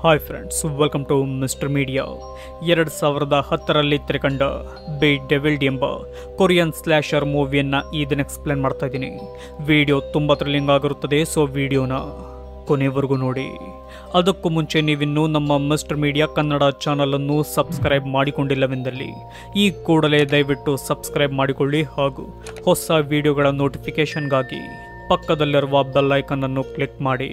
hi friends welcome to mister media ಎರಡು ಸಾವಿರದ ಹತ್ತರಲ್ಲಿ ತೆರೆಕಂಡ ಬಿ ಡೆವಿಲ್ಡ್ ಎಂಬ ಕೊರಿಯನ್ ಸ್ಲ್ಯಾಶರ್ ಮೂವಿಯನ್ನು ಈ ದಿನ ಎಕ್ಸ್ಪ್ಲೇನ್ ಮಾಡ್ತಾ ಇದ್ದೀನಿ ವಿಡಿಯೋ ತುಂಬ ಥ್ರಿಲ್ಲಿಂಗ್ ಆಗಿರುತ್ತದೆ ಸೊ ವಿಡಿಯೋನ ಕೊನೆವರೆಗೂ ನೋಡಿ ಅದಕ್ಕೂ ಮುಂಚೆ ನೀವಿನ್ನೂ ನಮ್ಮ ಮಿಸ್ಟರ್ ಮೀಡಿಯಾ ಕನ್ನಡ ಚಾನಲನ್ನು ಸಬ್ಸ್ಕ್ರೈಬ್ ಮಾಡಿಕೊಂಡಿಲ್ಲವೆಂದಲ್ಲಿ ಈ ಕೂಡಲೇ ದಯವಿಟ್ಟು ಸಬ್ಸ್ಕ್ರೈಬ್ ಮಾಡಿಕೊಳ್ಳಿ ಹಾಗೂ ಹೊಸ ವಿಡಿಯೋಗಳ ನೋಟಿಫಿಕೇಷನ್ಗಾಗಿ ಪಕ್ಕದಲ್ಲಿರುವ ಬೆಲ್ ಐಕನ್ ಅನ್ನು ಕ್ಲಿಕ್ ಮಾಡಿ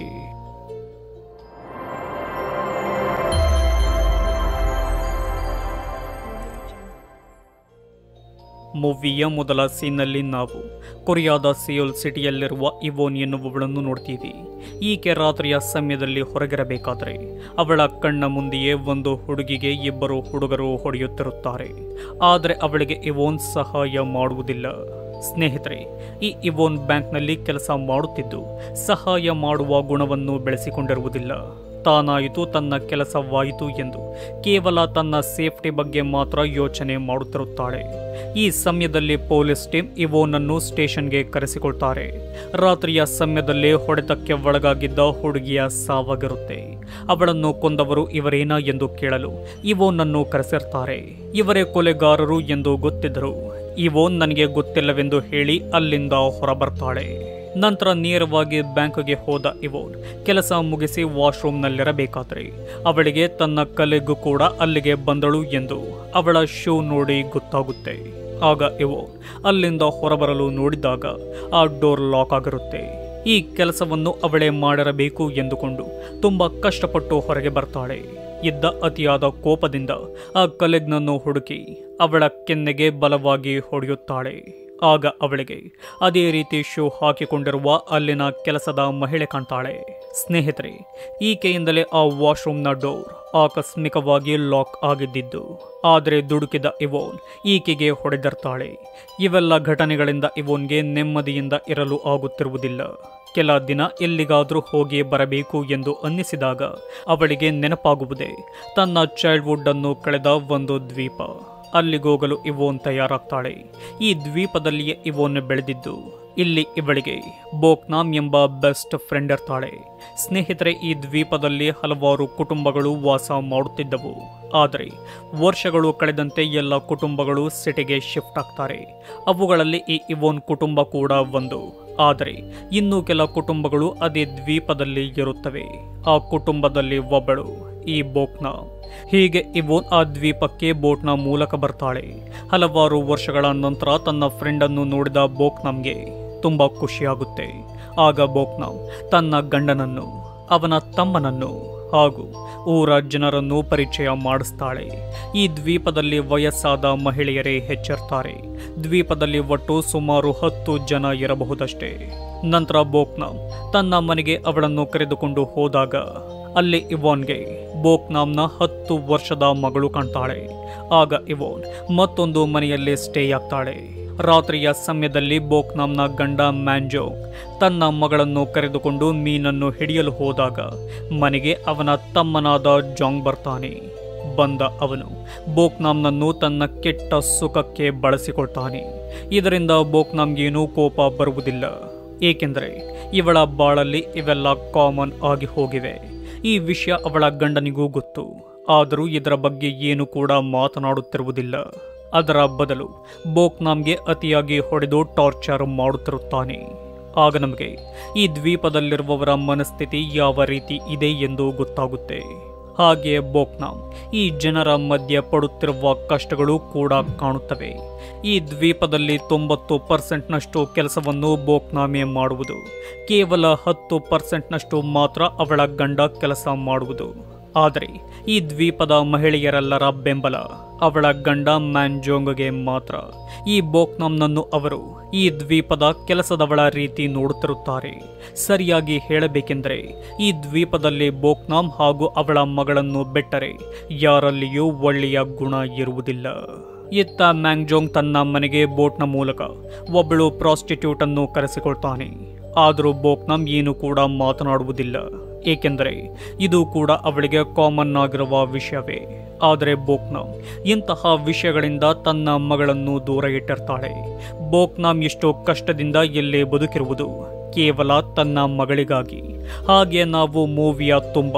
ಮೂವಿಯ ಮೊದಲ ಸೀನ್ನಲ್ಲಿ ನಾವು ಕೊರಿಯಾದ ಸಿಯೋಲ್ ಸಿಟಿಯಲ್ಲಿರುವ ಇವೋನ್ ಎನ್ನುವವಳನ್ನು ನೋಡ್ತೀವಿ ಈಕೆ ರಾತ್ರಿಯ ಸಮಯದಲ್ಲಿ ಹೊರಗಿರಬೇಕಾದರೆ ಅವಳ ಕಣ್ಣ ಮುಂದೆಯೇ ಒಂದು ಹುಡುಗಿಗೆ ಇಬ್ಬರು ಹುಡುಗರು ಹೊಡೆಯುತ್ತಿರುತ್ತಾರೆ ಆದರೆ ಅವಳಿಗೆ ಇವೋನ್ ಸಹಾಯ ಮಾಡುವುದಿಲ್ಲ ಸ್ನೇಹಿತರೆ ಈ ಇವೋನ್ ಬ್ಯಾಂಕ್ನಲ್ಲಿ ಕೆಲಸ ಮಾಡುತ್ತಿದ್ದು ಸಹಾಯ ಮಾಡುವ ಗುಣವನ್ನು ಬೆಳೆಸಿಕೊಂಡಿರುವುದಿಲ್ಲ ತಾನಾಯಿತು ತನ್ನ ಕೆಲಸವಾಯಿತು ಎಂದು ಕೇವಲ ತನ್ನ ಸೇಫ್ಟಿ ಬಗ್ಗೆ ಮಾತ್ರ ಯೋಚನೆ ಮಾಡುತ್ತಿರುತ್ತಾಳೆ ಈ ಸಮಯದಲ್ಲಿ ಪೊಲೀಸ್ ಟೀಮ್ ಇವೋನನ್ನು ಸ್ಟೇಷನ್ಗೆ ಕರೆಸಿಕೊಳ್ತಾರೆ ರಾತ್ರಿಯ ಸಮಯದಲ್ಲಿ ಹೊಡೆತಕ್ಕೆ ಒಳಗಾಗಿದ್ದ ಹುಡುಗಿಯ ಸಾವಾಗಿರುತ್ತೆ ಅವಳನ್ನು ಕೊಂದವರು ಇವರೇನಾ ಎಂದು ಕೇಳಲು ಇವೋನನ್ನು ಕರೆಸಿರ್ತಾರೆ ಇವರೇ ಕೊಲೆಗಾರರು ಎಂದು ಗೊತ್ತಿದ್ದರು ಇವೋನ್ ನನಗೆ ಗೊತ್ತಿಲ್ಲವೆಂದು ಹೇಳಿ ಅಲ್ಲಿಂದ ಹೊರಬರ್ತಾಳೆ ನಂತರ ನೇರವಾಗಿ ಬ್ಯಾಂಕ್ಗೆ ಹೋದ ಇವೋನ್ ಕೆಲಸ ಮುಗಿಸಿ ವಾಶ್ರೂಮ್ನಲ್ಲಿರಬೇಕಾದ್ರೆ ಅವಳಿಗೆ ತನ್ನ ಕಲೆಗೂ ಕೂಡ ಅಲ್ಲಿಗೆ ಬಂದಳು ಎಂದು ಅವಳ ಶೂ ನೋಡಿ ಗೊತ್ತಾಗುತ್ತೆ ಆಗ ಇವೋನ್ ಅಲ್ಲಿಂದ ಹೊರಬರಲು ನೋಡಿದಾಗ ಆ ಡೋರ್ ಲಾಕ್ ಆಗಿರುತ್ತೆ ಈ ಕೆಲಸವನ್ನು ಅವಳೇ ಮಾಡಿರಬೇಕು ಎಂದುಕೊಂಡು ತುಂಬ ಕಷ್ಟಪಟ್ಟು ಹೊರಗೆ ಬರ್ತಾಳೆ ಇದ್ದ ಅತಿಯಾದ ಕೋಪದಿಂದ ಆ ಕಲೆಗ್ನನ್ನು ಹುಡುಕಿ ಅವಳ ಕೆನ್ನೆಗೆ ಬಲವಾಗಿ ಹೊಡೆಯುತ್ತಾಳೆ ಆಗ ಅವಳಿಗೆ ಅದೇ ರೀತಿ ಶೂ ಹಾಕಿಕೊಂಡಿರುವ ಅಲ್ಲಿನ ಕೆಲಸದ ಮಹಿಳೆ ಕಾಣ್ತಾಳೆ ಸ್ನೇಹಿತರೆ ಈಕೆಯಿಂದಲೇ ಆ ವಾಶ್ರೂಮ್ನ ಡೋರ್ ಆಕಸ್ಮಿಕವಾಗಿ ಲಾಕ್ ಆಗಿದ್ದಿದ್ದು ಆದರೆ ದುಡುಕಿದ ಇವೋನ್ ಈಕೆಗೆ ಹೊಡೆದಿರ್ತಾಳೆ ಇವೆಲ್ಲ ಘಟನೆಗಳಿಂದ ಇವೋನ್ಗೆ ನೆಮ್ಮದಿಯಿಂದ ಇರಲು ಆಗುತ್ತಿರುವುದಿಲ್ಲ ಕೆಲ ದಿನ ಎಲ್ಲಿಗಾದರೂ ಹೋಗಿ ಬರಬೇಕು ಎಂದು ಅನ್ನಿಸಿದಾಗ ಅವಳಿಗೆ ನೆನಪಾಗುವುದೇ ತನ್ನ ಚೈಲ್ಡ್ಹುಡ್ ಅನ್ನು ಕಳೆದ ಒಂದು ದ್ವೀಪ ಅಲ್ಲಿಗೋಗಲು ಇವೋನ್ ತಯಾರಾಗ್ತಾಳೆ ಈ ದ್ವೀಪದಲ್ಲಿಯೇ ಇವೋನ್ ಬೆಳೆದಿದ್ದು ಇಲ್ಲಿ ಇವಳಿಗೆ ಬೋಕ್ನಾಮ್ ಎಂಬ ಬೆಸ್ಟ್ ಫ್ರೆಂಡ್ ಇರ್ತಾಳೆ ಸ್ನೇಹಿತರೆ ಈ ದ್ವೀಪದಲ್ಲಿ ಹಲವಾರು ಕುಟುಂಬಗಳು ವಾಸ ಮಾಡುತ್ತಿದ್ದವು ಆದರೆ ವರ್ಷಗಳು ಕಳೆದಂತೆ ಎಲ್ಲ ಕುಟುಂಬಗಳು ಸಿಟಿಗೆ ಶಿಫ್ಟ್ ಆಗ್ತಾರೆ ಅವುಗಳಲ್ಲಿ ಈ ಇವೋನ್ ಕುಟುಂಬ ಕೂಡ ಒಂದು ಆದರೆ ಇನ್ನೂ ಕೆಲ ಕುಟುಂಬಗಳು ಅದೇ ದ್ವೀಪದಲ್ಲಿ ಇರುತ್ತವೆ ಆ ಕುಟುಂಬದಲ್ಲಿ ಒಬ್ಬಳು ಈ ಬೋಕ್ನಾ ಹೀಗೆ ಇವೋನ್ ಆ ದ್ವೀಪಕ್ಕೆ ಬೋಟ್ನ ಮೂಲಕ ಬರ್ತಾಳೆ ಹಲವಾರು ವರ್ಷಗಳ ನಂತರ ತನ್ನ ಫ್ರೆಂಡನ್ನು ನೋಡಿದ ಬೋಕ್ನಮ್ಗೆ ತುಂಬ ಖುಷಿಯಾಗುತ್ತೆ ಆಗ ಬೋಕ್ನಮ್ ತನ್ನ ಗಂಡನನ್ನು ಅವನ ತಮ್ಮನನ್ನು ಹಾಗೂ ಊರ ಜನರನ್ನು ಪರಿಚಯ ಮಾಡಿಸ್ತಾಳೆ ಈ ದ್ವೀಪದಲ್ಲಿ ವಯಸ್ಸಾದ ಮಹಿಳೆಯರೇ ಹೆಚ್ಚಿರ್ತಾರೆ ದ್ವೀಪದಲ್ಲಿ ಒಟ್ಟು ಸುಮಾರು ಹತ್ತು ಜನ ಇರಬಹುದಷ್ಟೇ ನಂತರ ಬೋಕ್ನಾಮ್ ತನ್ನ ಮನೆಗೆ ಅವಳನ್ನು ಕರೆದುಕೊಂಡು ಹೋದಾಗ ಅಲ್ಲಿ ಇವಾನ್ಗೆ ಬೋಕ್ನಾಮ್ನ ಹತ್ತು ವರ್ಷದ ಮಗಳು ಕಾಣ್ತಾಳೆ ಆಗ ಇವಾನ್ ಮತ್ತೊಂದು ಮನೆಯಲ್ಲಿ ಸ್ಟೇ ಆಗ್ತಾಳೆ ರಾತ್ರಿಯ ಸಮಯದಲ್ಲಿ ಬೋಕ್ನಾಮ್ನ ಗಂಡ ಮ್ಯಾಂಜೋಂಗ್ ತನ್ನ ಮಗಳನ್ನು ಕರೆದುಕೊಂಡು ಮೀನನ್ನು ಹಿಡಿಯಲು ಹೋದಾಗ ಮನೆಗೆ ಅವನ ತಮ್ಮನಾದ ಜಾಂಗ್ ಬರ್ತಾನೆ ಬಂದ ಅವನು ಬೋಕ್ನಾಮ್ನನ್ನು ತನ್ನ ಕೆಟ್ಟ ಸುಖಕ್ಕೆ ಬಳಸಿಕೊಳ್ತಾನೆ ಇದರಿಂದ ಬೋಕ್ನಾಮ್ಗೇನೂ ಕೋಪ ಬರುವುದಿಲ್ಲ ಏಕೆಂದರೆ ಇವಳ ಬಾಳಲ್ಲಿ ಇವೆಲ್ಲ ಕಾಮನ್ ಆಗಿ ಹೋಗಿವೆ ಈ ವಿಷಯ ಅವಳ ಗಂಡನಿಗೂ ಗೊತ್ತು ಆದರೂ ಇದರ ಬಗ್ಗೆ ಏನು ಕೂಡ ಮಾತನಾಡುತ್ತಿರುವುದಿಲ್ಲ ಅದರ ಬದಲು ಬೋಕ್ನಾಮ್ಗೆ ಅತಿಯಾಗಿ ಹೊಡೆದು ಟಾರ್ಚರ್ ಮಾಡುತ್ತಿರುತ್ತಾನೆ ಆಗ ನಮಗೆ ಈ ದ್ವೀಪದಲ್ಲಿರುವವರ ಮನಸ್ಥಿತಿ ಯಾವ ರೀತಿ ಇದೆ ಎಂದು ಗೊತ್ತಾಗುತ್ತೆ ಹಾಗೆಯೇ ಬೋಕ್ನಾಮ್ ಈ ಜನರ ಮಧ್ಯೆ ಪಡುತ್ತಿರುವ ಕಷ್ಟಗಳು ಕೂಡ ಕಾಣುತ್ತವೆ ಈ ದ್ವೀಪದಲ್ಲಿ ತೊಂಬತ್ತು ಪರ್ಸೆಂಟ್ನಷ್ಟು ಕೆಲಸವನ್ನು ಬೋಕ್ನಾಮೆ ಮಾಡುವುದು ಕೇವಲ ಹತ್ತು ಪರ್ಸೆಂಟ್ನಷ್ಟು ಮಾತ್ರ ಅವಳ ಗಂಡ ಕೆಲಸ ಮಾಡುವುದು ಆದರೆ ಈ ದ್ವೀಪದ ಮಹಿಳೆಯರೆಲ್ಲರ ಬೆಂಬಲ ಅವಳ ಗಂಡ ಮ್ಯಾನ್ಜೋಂಗ್ಗೆ ಮಾತ್ರ ಈ ಬೋಕ್ನಾಮ್ನನ್ನು ಅವರು ಈ ದ್ವೀಪದ ಕೆಲಸದವಳ ರೀತಿ ನೋಡುತ್ತಿರುತ್ತಾರೆ ಸರಿಯಾಗಿ ಹೇಳಬೇಕೆಂದರೆ ಈ ದ್ವೀಪದಲ್ಲಿ ಬೋಕ್ನಾಮ್ ಹಾಗೂ ಅವಳ ಮಗಳನ್ನು ಬಿಟ್ಟರೆ ಯಾರಲ್ಲಿಯೂ ಒಳ್ಳೆಯ ಗುಣ ಇರುವುದಿಲ್ಲ ಇತ್ತ ಮ್ಯಾಂಗ್ಜೋಂಗ್ ತನ್ನ ಮನೆಗೆ ಬೋಟ್ನ ಮೂಲಕ ಒಬ್ಬಳು ಪ್ರಾಸ್ಟಿಟ್ಯೂಟ್ ಅನ್ನು ಕರೆಸಿಕೊಳ್ತಾನೆ ಆದರೂ ಬೋಕ್ನಾಮ್ ಏನು ಕೂಡ ಮಾತನಾಡುವುದಿಲ್ಲ ಏಕೆಂದರೆ ಇದು ಕೂಡ ಅವಳಿಗೆ ಕಾಮನ್ ಆಗಿರುವ ವಿಷಯವೇ ಆದರೆ ಬೋಕ್ನಾಮ್ ಇಂತಹ ವಿಷಯಗಳಿಂದ ತನ್ನ ಮಗಳನ್ನು ದೂರ ಇಟ್ಟಿರ್ತಾಳೆ ಬೋಕ್ನಾಮ್ ಎಷ್ಟೋ ಕಷ್ಟದಿಂದ ಎಲ್ಲೇ ಬದುಕಿರುವುದು ಕೇವಲ ತನ್ನ ಮಗಳಿಗಾಗಿ ಹಾಗೆ ನಾವು ಮೂವಿಯ ತುಂಬ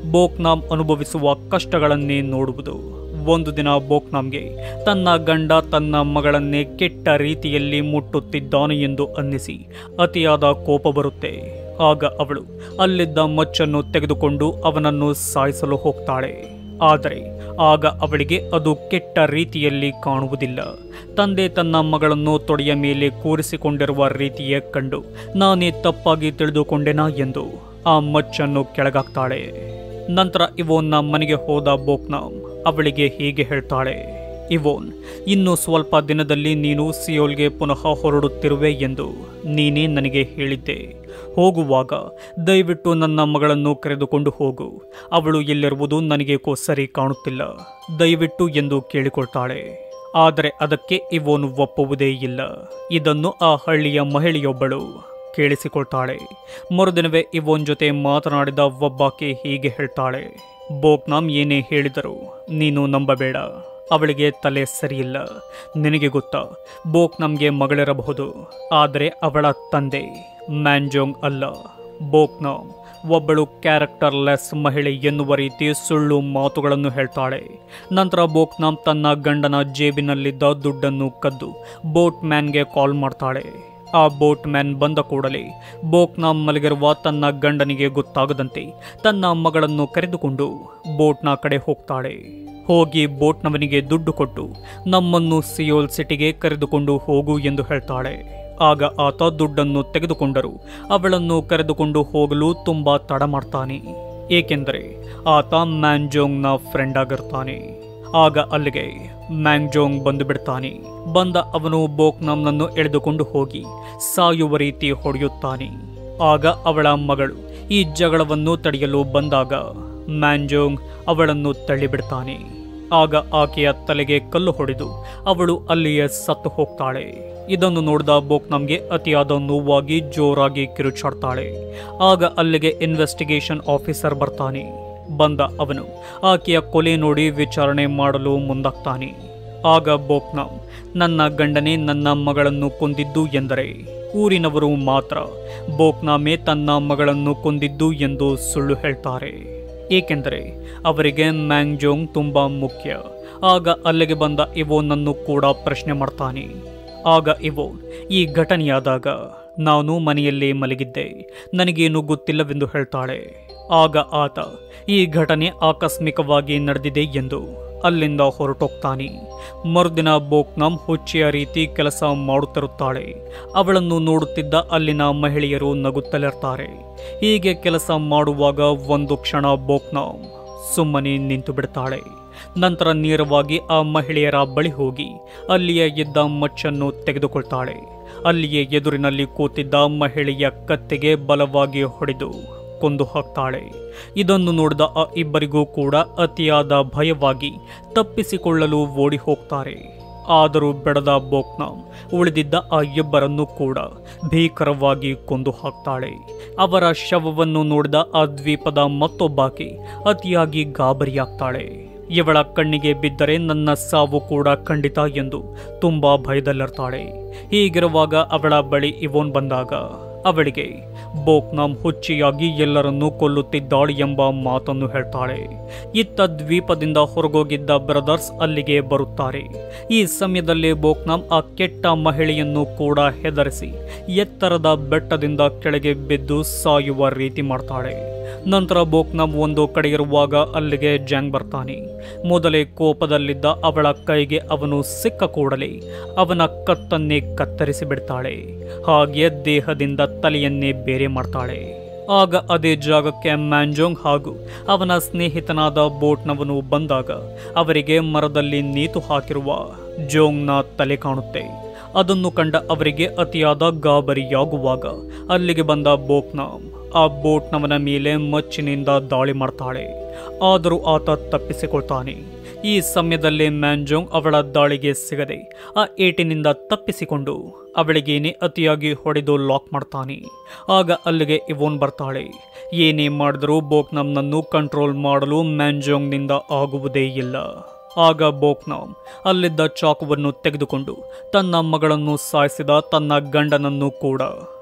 ಬೋಕ್ನಾಮ್ ಅನುಭವಿಸುವ ಕಷ್ಟಗಳನ್ನೇ ನೋಡುವುದು ಒಂದು ದಿನ ಬೋಕ್ನಾಮ್ಗೆ ತನ್ನ ಗಂಡ ತನ್ನ ಮಗಳನ್ನೇ ಕೆಟ್ಟ ರೀತಿಯಲ್ಲಿ ಮುಟ್ಟುತ್ತಿದ್ದಾನೆ ಎಂದು ಅನ್ನಿಸಿ ಅತಿಯಾದ ಕೋಪ ಬರುತ್ತೆ ಆಗ ಅವಳು ಅಲ್ಲಿದ್ದ ಮಚ್ಚನ್ನು ತೆಗೆದುಕೊಂಡು ಅವನನ್ನು ಸಾಯಿಸಲು ಹೋಗ್ತಾಳೆ ಆದರೆ ಆಗ ಅವಳಿಗೆ ಅದು ಕೆಟ್ಟ ರೀತಿಯಲ್ಲಿ ಕಾಣುವುದಿಲ್ಲ ತಂದೆ ತನ್ನ ಮಗಳನ್ನು ತೊಡೆಯ ಮೇಲೆ ಕೂರಿಸಿಕೊಂಡಿರುವ ರೀತಿಯೇ ಕಂಡು ನಾನೇ ತಪ್ಪಾಗಿ ತಿಳಿದುಕೊಂಡೆನಾ ಎಂದು ಆ ಮಚ್ಚನ್ನು ಕೆಳಗಾಕ್ತಾಳೆ ನಂತರ ಇವೋನ್ನ ಮನೆಗೆ ಹೋದ ಬೋಕ್ನಾಮ್ ಅವಳಿಗೆ ಹೀಗೆ ಹೇಳ್ತಾಳೆ ಇವೋನ್ ಇನ್ನು ಸ್ವಲ್ಪ ದಿನದಲ್ಲಿ ನೀನು ಸಿಯೋಲ್ಗೆ ಪುನಃ ಹೊರಡುತ್ತಿರುವೆ ಎಂದು ನೀನೇ ನನಗೆ ಹೇಳಿದ್ದೆ ಹೋಗುವಾಗ ದಯವಿಟ್ಟು ನನ್ನ ಮಗಳನ್ನು ಕರೆದುಕೊಂಡು ಹೋಗು ಅವಳು ಎಲ್ಲಿರುವುದು ನನಗೇಕೋ ಸರಿ ಕಾಣುತ್ತಿಲ್ಲ ದಯವಿಟ್ಟು ಎಂದು ಕೇಳಿಕೊಳ್ತಾಳೆ ಆದರೆ ಅದಕ್ಕೆ ಇವೋನು ಒಪ್ಪುವುದೇ ಇಲ್ಲ ಇದನ್ನು ಆ ಹಳ್ಳಿಯ ಮಹಿಳೆಯೊಬ್ಬಳು ಕೇಳಿಸಿಕೊಳ್ತಾಳೆ ಮರುದಿನವೇ ಇವೋನ್ ಜೊತೆ ಮಾತನಾಡಿದ ಒಬ್ಬಾಕೆ ಹೀಗೆ ಹೇಳ್ತಾಳೆ ಬೋಕ್ನಾಮ್ ಏನೇ ಹೇಳಿದರು ನೀನು ನಂಬಬೇಡ ಅವಳಿಗೆ ತಲೆ ಸರಿಯಿಲ್ಲ ನಿನಗೆ ಗೊತ್ತಾ ಬೋಕ್ ನಮಗೆ ಮಗಳಿರಬಹುದು ಆದರೆ ಅವಳ ತಂದೆ ಮ್ಯಾನ್ಜೋಂಗ್ ಅಲ್ಲ ಬೋಕ್ನಾಮ್ ಒಬ್ಬಳು ಕ್ಯಾರೆಕ್ಟರ್ಲೆಸ್ ಮಹಿಳೆ ಎನ್ನುವ ರೀತಿ ಸುಳ್ಳು ಮಾತುಗಳನ್ನು ಹೇಳ್ತಾಳೆ ನಂತರ ಬೋಕ್ನಾಮ್ ತನ್ನ ಗಂಡನ ಜೇಬಿನಲ್ಲಿದ್ದ ದುಡ್ಡನ್ನು ಕದ್ದು ಬೋಟ್ ಮ್ಯಾನ್ಗೆ ಕಾಲ್ ಮಾಡ್ತಾಳೆ ಆ ಬೋಟ್ ಮ್ಯಾನ್ ಬಂದ ಕೂಡಲೇ ಬೋಕ್ನಾಮ್ ಮಲಗಿರುವ ತನ್ನ ಗಂಡನಿಗೆ ಗೊತ್ತಾಗದಂತೆ ತನ್ನ ಮಗಳನ್ನು ಕರೆದುಕೊಂಡು ಬೋಟ್ನ ಕಡೆ ಹೋಗ್ತಾಳೆ ಹೋಗಿ ಬೋಟ್ನವನಿಗೆ ದುಡ್ಡು ಕೊಟ್ಟು ನಮ್ಮನ್ನು ಸಿಯೋಲ್ ಸಿಟಿಗೆ ಕರೆದುಕೊಂಡು ಹೋಗು ಎಂದು ಹೇಳ್ತಾಳೆ ಆಗ ಆತ ದುಡ್ಡನ್ನು ತೆಗೆದುಕೊಂಡರು ಅವಳನ್ನು ಕರೆದುಕೊಂಡು ಹೋಗಲು ತುಂಬಾ ತಡ ಮಾಡ್ತಾನೆ ಏಕೆಂದರೆ ಆತ ಮ್ಯಾನ್ಜೋಂಗ್ನ ಫ್ರೆಂಡ್ ಆಗಿರ್ತಾನೆ ಆಗ ಅಲ್ಲಿಗೆ ಮ್ಯಾಂಗ್ಜೋಂಗ್ ಬಂದು ಬಿಡ್ತಾನೆ ಬಂದ ಅವನು ಬೋಕ್ನಾಮ್ನನ್ನು ಎಳೆದುಕೊಂಡು ಹೋಗಿ ಸಾಯುವ ರೀತಿ ಹೊಡೆಯುತ್ತಾನೆ ಆಗ ಅವಳ ಮಗಳು ಈ ಜಗಳವನ್ನು ತಡೆಯಲು ಬಂದಾಗ ಮ್ಯಾಂಜೋಂಗ್ ಅವಳನ್ನು ತಳ್ಳಿಬಿಡ್ತಾನೆ ಆಗ ಆಕೆಯ ತಲೆಗೆ ಕಲ್ಲು ಹೊಡೆದು ಅವಳು ಅಲ್ಲಿಯೇ ಸತ್ತು ಹೋಗ್ತಾಳೆ ಇದನ್ನು ನೋಡಿದ ಬೋಕ್ನಮ್ಗೆ ಅತಿಯಾದ ನೋವಾಗಿ ಜೋರಾಗಿ ಕಿರುಚಾಡ್ತಾಳೆ ಆಗ ಅಲ್ಲಿಗೆ ಇನ್ವೆಸ್ಟಿಗೇಷನ್ ಆಫೀಸರ್ ಬರ್ತಾನೆ ಬಂದ ಅವನು ಆಕೆಯ ಕೊಲೆ ನೋಡಿ ವಿಚಾರಣೆ ಮಾಡಲು ಮುಂದಾಗ್ತಾನೆ ಆಗ ಬೋಕ್ನಾಮ್ ನನ್ನ ಗಂಡನೇ ನನ್ನ ಮಗಳನ್ನು ಕೊಂದಿದ್ದು ಎಂದರೆ ಊರಿನವರು ಮಾತ್ರ ಬೋಕ್ನಾಮೆ ತನ್ನ ಮಗಳನ್ನು ಕೊಂದಿದ್ದು ಎಂದು ಸುಳ್ಳು ಹೇಳ್ತಾರೆ ಏಕೆಂದರೆ ಅವರಿಗೆ ಮ್ಯಾಂಗ್ಜೋಂಗ್ ತುಂಬಾ ಮುಖ್ಯ ಆಗ ಅಲ್ಲಿಗೆ ಬಂದ ಇವೋನನ್ನು ಕೂಡ ಪ್ರಶ್ನೆ ಮಾಡ್ತಾನೆ ಆಗ ಇವೋ ಈ ಘಟನೆಯಾದಾಗ ನಾನು ಮನೆಯಲ್ಲೇ ಮಲಗಿದ್ದೆ ನನಗೇನು ಗೊತ್ತಿಲ್ಲವೆಂದು ಹೇಳ್ತಾಳೆ ಆಗ ಆತ ಈ ಘಟನೆ ಆಕಸ್ಮಿಕವಾಗಿ ನಡೆದಿದೆ ಎಂದು ಅಲ್ಲಿಂದ ಹೊರಟೋಗ್ತಾನೆ ಮರುದಿನ ಬೋಕ್ನಾಮ್ ಹುಚ್ಚೆಯ ರೀತಿ ಕೆಲಸ ಮಾಡುತ್ತಿರುತ್ತಾಳೆ ಅವಳನ್ನು ನೋಡುತ್ತಿದ್ದ ಅಲ್ಲಿನ ಮಹಿಳೆಯರು ನಗುತ್ತಲಿರ್ತಾರೆ ಹೀಗೆ ಕೆಲಸ ಮಾಡುವಾಗ ಒಂದು ಕ್ಷಣ ಬೋಕ್ನಾಮ್ ಸುಮ್ಮನೆ ನಿಂತು ಬಿಡ್ತಾಳೆ ನಂತರ ನೇರವಾಗಿ ಆ ಮಹಿಳೆಯರ ಬಳಿ ಹೋಗಿ ಅಲ್ಲಿಯೇ ಇದ್ದ ಮಚ್ಚನ್ನು ತೆಗೆದುಕೊಳ್ತಾಳೆ ಅಲ್ಲಿಯೇ ಎದುರಿನಲ್ಲಿ ಕೂತಿದ್ದ ಮಹಿಳೆಯ ಕತ್ತೆಗೆ ಬಲವಾಗಿ ಹೊಡೆದು ಕೊಂದು ಹಾಕ್ತಾಳೆ ಇದನ್ನು ನೋಡಿದ ಆ ಇಬ್ಬರಿಗೂ ಕೂಡ ಅತಿಯಾದ ಭಯವಾಗಿ ತಪ್ಪಿಸಿಕೊಳ್ಳಲು ಓಡಿ ಹೋಗ್ತಾರೆ ಆದರೂ ಬೆಳೆದ ಬೋಕ್ನಾಮ್ ಉಳಿದಿದ್ದ ಆ ಇಬ್ಬರನ್ನು ಕೂಡ ಭೀಕರವಾಗಿ ಕೊಂದು ಹಾಕ್ತಾಳೆ ಅವರ ಶವವನ್ನು ನೋಡಿದ ಆ ದ್ವೀಪದ ಮತ್ತೊಬ್ಬಾಕೆ ಅತಿಯಾಗಿ ಗಾಬರಿಯಾಗ್ತಾಳೆ ಇವಳ ಕಣ್ಣಿಗೆ ಬಿದ್ದರೆ ನನ್ನ ಸಾವು ಕೂಡ ಖಂಡಿತ ಎಂದು ತುಂಬಾ ಭಯದಲ್ಲಿರ್ತಾಳೆ ಹೀಗಿರುವಾಗ ಅವಳ ಬಳಿ ಇವೋನ್ ಬಂದಾಗ ಅವಳಿಗೆ ಬೋಕ್ನಾಮ್ ಹುಚ್ಚಿಯಾಗಿ ಎಲ್ಲರನ್ನೂ ಕೊಲ್ಲುತ್ತಿದ್ದಾಳೆ ಎಂಬ ಮಾತನ್ನು ಹೇಳ್ತಾಳೆ ಇತ್ತ ದ್ವೀಪದಿಂದ ಹೊರಗೋಗಿದ್ದ ಬ್ರದರ್ಸ್ ಅಲ್ಲಿಗೆ ಬರುತ್ತಾರೆ ಈ ಸಮಯದಲ್ಲಿ ಬೋಕ್ನಾಮ್ ಆ ಕೆಟ್ಟ ಮಹಿಳೆಯನ್ನು ಕೂಡ ಹೆದರಿಸಿ ಎತ್ತರದ ಬೆಟ್ಟದಿಂದ ಕೆಳಗೆ ಬಿದ್ದು ಸಾಯುವ ರೀತಿ ಮಾಡ್ತಾಳೆ ನಂತರ ಬೋಕ್ನಾಮ್ ಒಂದು ಕಡೆ ಇರುವಾಗ ಅಲ್ಲಿಗೆ ಜಾಂಗ್ ಬರ್ತಾನೆ ಮೊದಲೇ ಕೋಪದಲ್ಲಿದ್ದ ಅವಳ ಕೈಗೆ ಅವನು ಸಿಕ್ಕ ಕೂಡಲೇ ಅವನ ಕತ್ತನ್ನೇ ಕತ್ತರಿಸಿ ಬಿಡ್ತಾಳೆ ಹಾಗೆ ದೇಹದಿಂದ ತಲೆಯನ್ನೇ ಬೇರೆ ಮಾಡ್ತಾಳೆ ಆಗ ಅದೇ ಜಾಗಕ್ಕೆ ಮ್ಯಾಂಜೋಂಗ್ ಹಾಗೂ ಅವನ ಸ್ನೇಹಿತನಾದ ಬೋಟ್ನವನು ಬಂದಾಗ ಅವರಿಗೆ ಮರದಲ್ಲಿ ನೇತು ಹಾಕಿರುವ ಜೋಂಗ್ನ ತಲೆ ಕಾಣುತ್ತೆ ಅದನ್ನು ಕಂಡ ಅವರಿಗೆ ಅತಿಯಾದ ಗಾಬರಿಯಾಗುವಾಗ ಅಲ್ಲಿಗೆ ಬಂದ ಬೋಕ್ನಾಮ್ ಆ ಬೋಟ್ನವನ ಮೇಲೆ ಮಚ್ಚಿನಿಂದ ದಾಳಿ ಮಾಡ್ತಾಳೆ ಆದರೂ ಆತ ತಪ್ಪಿಸಿಕೊಳ್ತಾನೆ ಈ ಸಮಯದಲ್ಲಿ ಮ್ಯಾಂಜೋಂಗ್ ಅವಳ ದಾಳಿಗೆ ಸಿಗದೆ ಆ ಏಟಿನಿಂದ ತಪ್ಪಿಸಿಕೊಂಡು ಅವಳಿಗೇನೆ ಅತಿಯಾಗಿ ಹೊಡೆದು ಲಾಕ್ ಮಾಡ್ತಾನೆ ಆಗ ಅಲ್ಲಿಗೆ ಇವೋನ್ ಬರ್ತಾಳೆ ಏನೇ ಮಾಡಿದರೂ ಬೋಕ್ನಮ್ನನ್ನು ಕಂಟ್ರೋಲ್ ಮಾಡಲು ಮ್ಯಾಂಜೋಂಗ್ನಿಂದ ಆಗುವುದೇ ಇಲ್ಲ ಆಗ ಬೋಕ್ನಾಮ್ ಅಲ್ಲಿದ್ದ ಚಾಕುವನ್ನು ತೆಗೆದುಕೊಂಡು ತನ್ನ ಮಗಳನ್ನು ಸಾಯಿಸಿದ ತನ್ನ ಗಂಡನನ್ನು ಕೂಡ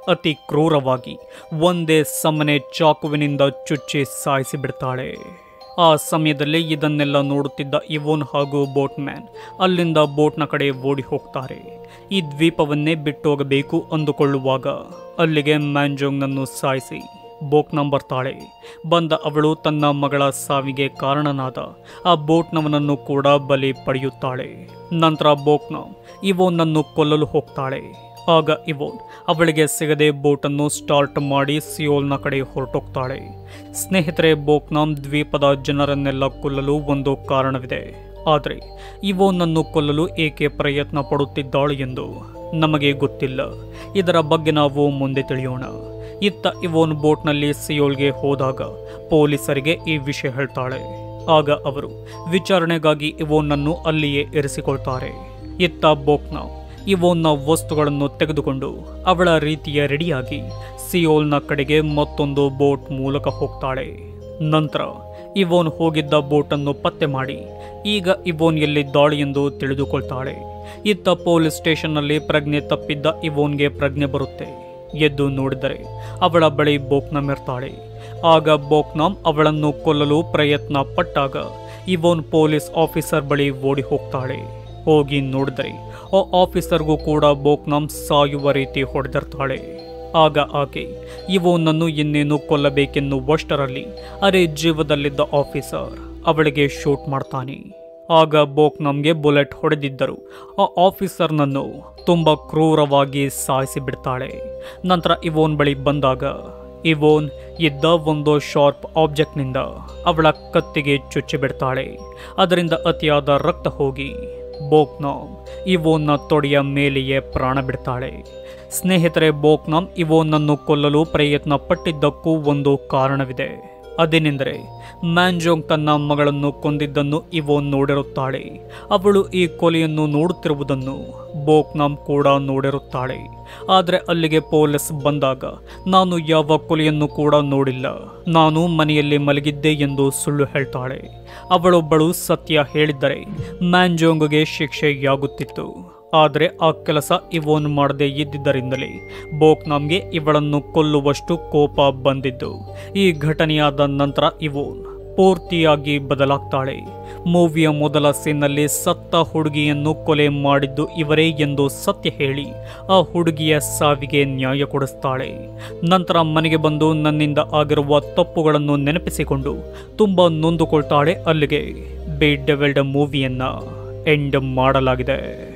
ಅತಿ ಕ್ರೂರವಾಗಿ ಒಂದೇ ಸಮನೆ ಚಾಕುವಿನಿಂದ ಚುಚ್ಚಿ ಸಾಯಿಸಿ ಬಿಡ್ತಾಳೆ ಆ ಸಮಯದಲ್ಲಿ ಇದನ್ನೆಲ್ಲ ನೋಡುತ್ತಿದ್ದ ಇವೋನ್ ಹಾಗೂ ಬೋಟ್ ಮ್ಯಾನ್ ಅಲ್ಲಿಂದ ಬೋಟ್ನ ಕಡೆ ಓಡಿ ಹೋಗ್ತಾರೆ ಈ ದ್ವೀಪವನ್ನೇ ಬಿಟ್ಟೋಗಬೇಕು ಅಂದುಕೊಳ್ಳುವಾಗ ಅಲ್ಲಿಗೆ ಮ್ಯಾನ್ಜೋಂಗ್ನನ್ನು ಸಾಯಿಸಿ ಬೋಕ್ನಂ ಬರ್ತಾಳೆ ಬಂದ ಅವಳು ತನ್ನ ಮಗಳ ಸಾವಿಗೆ ಕಾರಣನಾದ ಆ ಬೋಟ್ನವನನ್ನು ಕೂಡ ಬಲಿ ಪಡೆಯುತ್ತಾಳೆ ನಂತರ ಬೋಕ್ನಂ ಇವೋನನ್ನು ಕೊಲ್ಲಲು ಹೋಗ್ತಾಳೆ ಆಗ ಇವೋನ್ ಅವಳಿಗೆ ಸಿಗದೆ ಬೋಟನ್ನು ಸ್ಟಾರ್ಟ್ ಮಾಡಿ ಸಿಯೋಲ್ನ ಕಡೆ ಹೊರಟೋಗ್ತಾಳೆ ಸ್ನೇಹಿತರೆ ಬೋಕ್ನಾಮ್ ದ್ವೀಪದ ಜನರನ್ನೆಲ್ಲ ಕೊಲ್ಲಲು ಒಂದು ಕಾರಣವಿದೆ ಆದರೆ ಇವೋನನ್ನು ಕೊಲ್ಲಲು ಏಕೆ ಪ್ರಯತ್ನ ಪಡುತ್ತಿದ್ದಾಳು ಎಂದು ನಮಗೆ ಗೊತ್ತಿಲ್ಲ ಇದರ ಬಗ್ಗೆ ನಾವು ಮುಂದೆ ತಿಳಿಯೋಣ ಇತ್ತ ಇವೋನ್ ಬೋಟ್ನಲ್ಲಿ ಸಿಯೋಲ್ಗೆ ಹೋದಾಗ ಪೊಲೀಸರಿಗೆ ಈ ವಿಷಯ ಹೇಳ್ತಾಳೆ ಆಗ ಅವರು ವಿಚಾರಣೆಗಾಗಿ ಇವೋನನ್ನು ಅಲ್ಲಿಯೇ ಇರಿಸಿಕೊಳ್ತಾರೆ ಇತ್ತ ಬೋಕ್ನ ಇವೋನ್ನ ವಸ್ತುಗಳನ್ನು ತೆಗೆದುಕೊಂಡು ಅವಳ ರೀತಿಯ ರೆಡಿಯಾಗಿ ಸಿಯೋಲ್ನ ಕಡೆಗೆ ಮತ್ತೊಂದು ಬೋಟ್ ಮೂಲಕ ಹೋಗ್ತಾಳೆ ನಂತರ ಇವೋನ್ ಹೋಗಿದ್ದ ಬೋಟನ್ನು ಪತ್ತೆ ಮಾಡಿ ಈಗ ಇವೋನ್ ಎಲ್ಲಿದ್ದಾಳೆ ಎಂದು ತಿಳಿದುಕೊಳ್ತಾಳೆ ಇತ್ತ ಪೊಲೀಸ್ ಸ್ಟೇಷನ್ನಲ್ಲಿ ಪ್ರಜ್ಞೆ ತಪ್ಪಿದ್ದ ಇವೋನ್ಗೆ ಪ್ರಜ್ಞೆ ಬರುತ್ತೆ ಎದ್ದು ನೋಡಿದರೆ ಅವಳ ಬಳಿ ಬೋಕ್ನಮ್ ಇರ್ತಾಳೆ ಆಗ ಬೋಕ್ನಾಮ್ ಅವಳನ್ನು ಕೊಲ್ಲಲು ಪ್ರಯತ್ನ ಪಟ್ಟಾಗ ಇವೋನ್ ಪೊಲೀಸ್ ಆಫೀಸರ್ ಬಳಿ ಓಡಿ ಹೋಗ್ತಾಳೆ ಹೋಗಿ ನೋಡಿದರೆ ಆ ಆಫೀಸರ್ಗೂ ಕೂಡ ಬೋಕ್ನಾಮ್ ಸಾಯುವ ರೀತಿ ಹೊಡೆದಿರ್ತಾಳೆ ಆಗ ಆಕೆ ಇವನನ್ನು ಇನ್ನೇನು ಕೊಲ್ಲಬೇಕೆನ್ನುವಷ್ಟರಲ್ಲಿ ಅರೆ ಜೀವದಲ್ಲಿದ್ದ ಆಫೀಸರ್ ಅವಳಿಗೆ ಶೂಟ್ ಮಾಡ್ತಾನೆ ಆಗ ಬೋಕ್ ನಮ್ಗೆ ಬುಲೆಟ್ ಹೊಡೆದಿದ್ದರು ಆ ಆಫೀಸರ್ನನ್ನು ತುಂಬ ಕ್ರೂರವಾಗಿ ಸಾಯಿಸಿ ಬಿಡ್ತಾಳೆ ನಂತರ ಇವೋನ್ ಬಳಿ ಬಂದಾಗ ಇವೋನ್ ಇದ್ದ ಒಂದು ಶಾರ್ಪ್ ಆಬ್ಜೆಕ್ಟ್ನಿಂದ ಅವಳ ಕತ್ತಿಗೆ ಚುಚ್ಚಿ ಬಿಡ್ತಾಳೆ ಅದರಿಂದ ಅತಿಯಾದ ರಕ್ತ ಹೋಗಿ ಬೋಕ್ನಾಮ್ ಇವೋನ್ನ ತೊಡೆಯ ಮೇಲೆಯೇ ಪ್ರಾಣ ಬಿಡ್ತಾಳೆ ಸ್ನೇಹಿತರೆ ಬೋಕ್ನಾಮ್ ಇವೋನನ್ನು ಕೊಲ್ಲಲು ಪ್ರಯತ್ನ ಪಟ್ಟಿದ್ದಕ್ಕೂ ಒಂದು ಕಾರಣವಿದೆ ಅದೇನೆಂದರೆ ಮ್ಯಾನ್ಜೋಂಗ್ ತನ್ನ ಮಗಳನ್ನು ಕೊಂದಿದ್ದನ್ನು ಇವೋನ್ ನೋಡಿರುತ್ತಾಳೆ ಅವಳು ಈ ಕೊಲೆಯನ್ನು ನೋಡುತ್ತಿರುವುದನ್ನು ಬೋಕ್ನಾಮ್ ಕೂಡ ನೋಡಿರುತ್ತಾಳೆ ಆದರೆ ಅಲ್ಲಿಗೆ ಪೊಲೀಸ್ ಬಂದಾಗ ನಾನು ಯಾವ ಕೊಲೆಯನ್ನು ಕೂಡ ನೋಡಿಲ್ಲ ನಾನು ಮನೆಯಲ್ಲಿ ಮಲಗಿದ್ದೆ ಎಂದು ಸುಳ್ಳು ಹೇಳ್ತಾಳೆ ಅವಳೊಬ್ಬಳು ಸತ್ಯ ಹೇಳಿದ್ದರೆ ಮ್ಯಾನ್ಜೋಂಗ್ಗೆ ಶಿಕ್ಷೆಯಾಗುತ್ತಿತ್ತು ಆದರೆ ಆ ಕೆಲಸ ಇವೋನ್ ಮಾಡದೆ ಇದ್ದಿದ್ದರಿಂದಲೇ ಬೋಕ್ನಾಮ್ಗೆ ಇವಳನ್ನು ಕೊಲ್ಲುವಷ್ಟು ಕೋಪ ಬಂದಿದ್ದು ಈ ಘಟನೆಯಾದ ನಂತರ ಇವೋನ್ ಪೂರ್ತಿಯಾಗಿ ಬದಲಾಗ್ತಾಳೆ ಮೂವಿಯ ಮೊದಲ ಸೀನ್ನಲ್ಲಿ ಸತ್ತ ಹುಡುಗಿಯನ್ನು ಕೊಲೆ ಮಾಡಿದ್ದು ಇವರೇ ಎಂದು ಸತ್ಯ ಹೇಳಿ ಆ ಹುಡುಗಿಯ ಸಾವಿಗೆ ನ್ಯಾಯ ಕೊಡಿಸ್ತಾಳೆ ನಂತರ ಮನೆಗೆ ಬಂದು ನನ್ನಿಂದ ಆಗಿರುವ ತಪ್ಪುಗಳನ್ನು ನೆನಪಿಸಿಕೊಂಡು ತುಂಬ ನೊಂದುಕೊಳ್ತಾಳೆ ಅಲ್ಲಿಗೆ ಬಿ ಡೆವೆಲ್ಡ್ ಮೂವಿಯನ್ನ ಎಂಡ್ ಮಾಡಲಾಗಿದೆ